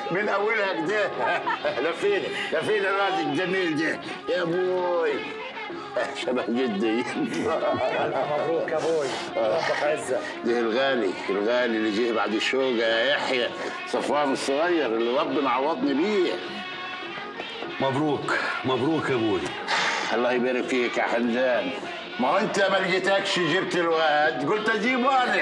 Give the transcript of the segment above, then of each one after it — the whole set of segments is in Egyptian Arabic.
من اولها كده لفينا لفينا الواد الجميل ده يا ابوي شبه جدي مبروك يا ابوي ربك عزك ده الغالي الغالي اللي جه بعد الشوقة يا يحيى صفوان الصغير اللي ربنا عوضني بيه مبروك مبروك يا ابوي الله يبارك فيك يا حمدان ما هو انت ما لقيتكش جبت الواد قلت اجيبه انا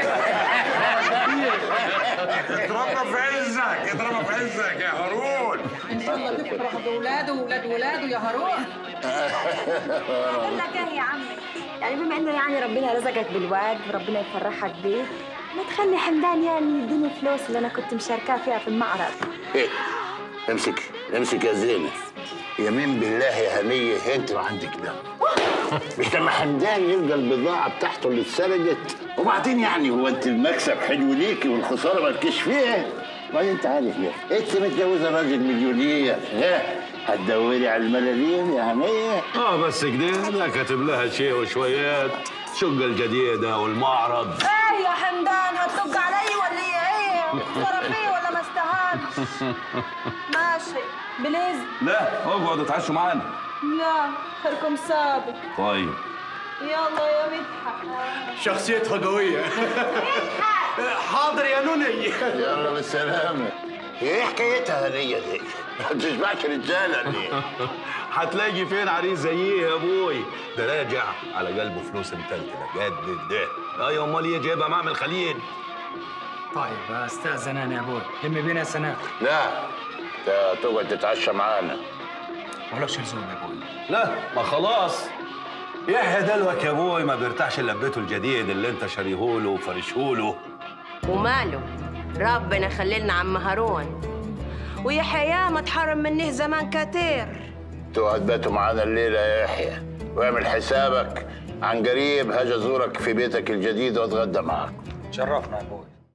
اتربى في عزك اتربى في عزك يا هارون ان شاء الله تفرح باولاده واولاد ولاده يا هارون اقول لك ايه يا عمي يعني بما انه يعني ربنا رزقك بالواد وربنا يفرحك بيه ما تخلي حمدان يعني يديني فلوس اللي انا كنت مشاركاه فيها في المعرض إيه؟ امسك امسك يا زينة يمين بالله يا هنية انت ما عندك دم مش لما حمدان يلقى البضاعة بتاعته اللي اتسرقت وبعدين يعني هو انت المكسب حلو ليكي والخسارة مالكيش فيها ما انت عارف ليه انت متجوزة راجل مليونير ها هتدوري على الملاليم يا هنية اه بس كده انا كاتب لها شيء وشويات شقة الجديدة والمعرض ايه يا حمدان هتطق علي ولا ايه ترى فيه ولا ما استهانش ماشي بليز لا اقعدوا اتعشوا معانا لا خيركم سابق طيب يلا يا مدحت شخصيتها قوية حاضر يا نوني يلا بالسلامة ايه حكايتها هنية دي؟ ما تشبعش رجالة دي هتلاقي فين عريس زيه يا ابوي ده راجع على قلبه فلوس متلتلة جد ده ايوه امال ايه جايبها معمل خليل طيب استاذن انا يا ابوي لمي بينا يا سناء لا انت تقعد تتعشى معانا ولكش لزوم يا ابوي لا ما خلاص يحيى دلوك يا ابوي ما بيرتاحش الا ببيته الجديد اللي انت شاريهوله وفرشهوله وماله ربنا يخليلنا عم هارون ويحيى ما تحرم منه زمان كتير تقعد باتوا معانا الليلة يا يحيى واعمل حسابك عن قريب هاجي ازورك في بيتك الجديد واتغدى معاك شرفنا يا ابوي